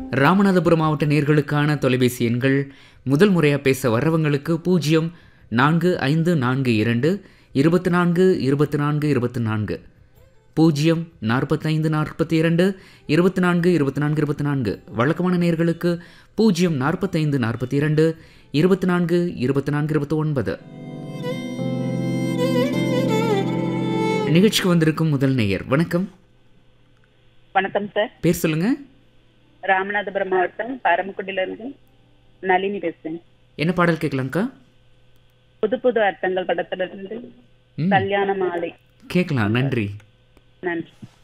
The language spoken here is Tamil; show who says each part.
Speaker 1: ராமநாதபுரம் மாவட்ட நேர்களுக்கான தொலைபேசி எண்கள் முதல் முறையாக பேச வர்றவங்களுக்கு பூஜ்ஜியம் நான்கு ஐந்து நான்கு இரண்டு இருபத்தி நான்கு இருபத்தி நான்கு இருபத்தி நான்கு பூஜ்ஜியம் நாற்பத்தைந்து நாற்பத்தி இரண்டு இருபத்தி நான்கு இருபத்தி நான்கு இருபத்தி நான்கு வழக்கமான நேர்களுக்கு பூஜ்ஜியம் நாற்பத்தைந்து நாற்பத்தி இரண்டு இருபத்தி நான்கு இருபத்தி நான்கு இருபத்தி ஒன்பது நிகழ்ச்சிக்கு வந்திருக்கும் முதல் நேயர் வணக்கம்
Speaker 2: வணக்கம் சார்
Speaker 1: பேர் சொல்லுங்க
Speaker 2: ராமநாதபுரம் மாவட்டம் பாரமக்குடியில இருந்து நளினி பேசுறேன்
Speaker 1: என்ன பாடல் கேட்கலாங்க்கா
Speaker 2: புது புது அர்த்தங்கள் படத்துல இருந்து
Speaker 1: ம்
Speaker 2: கல்யாண மாலை
Speaker 1: கேட்கலாம் நன்றி
Speaker 2: நன்றி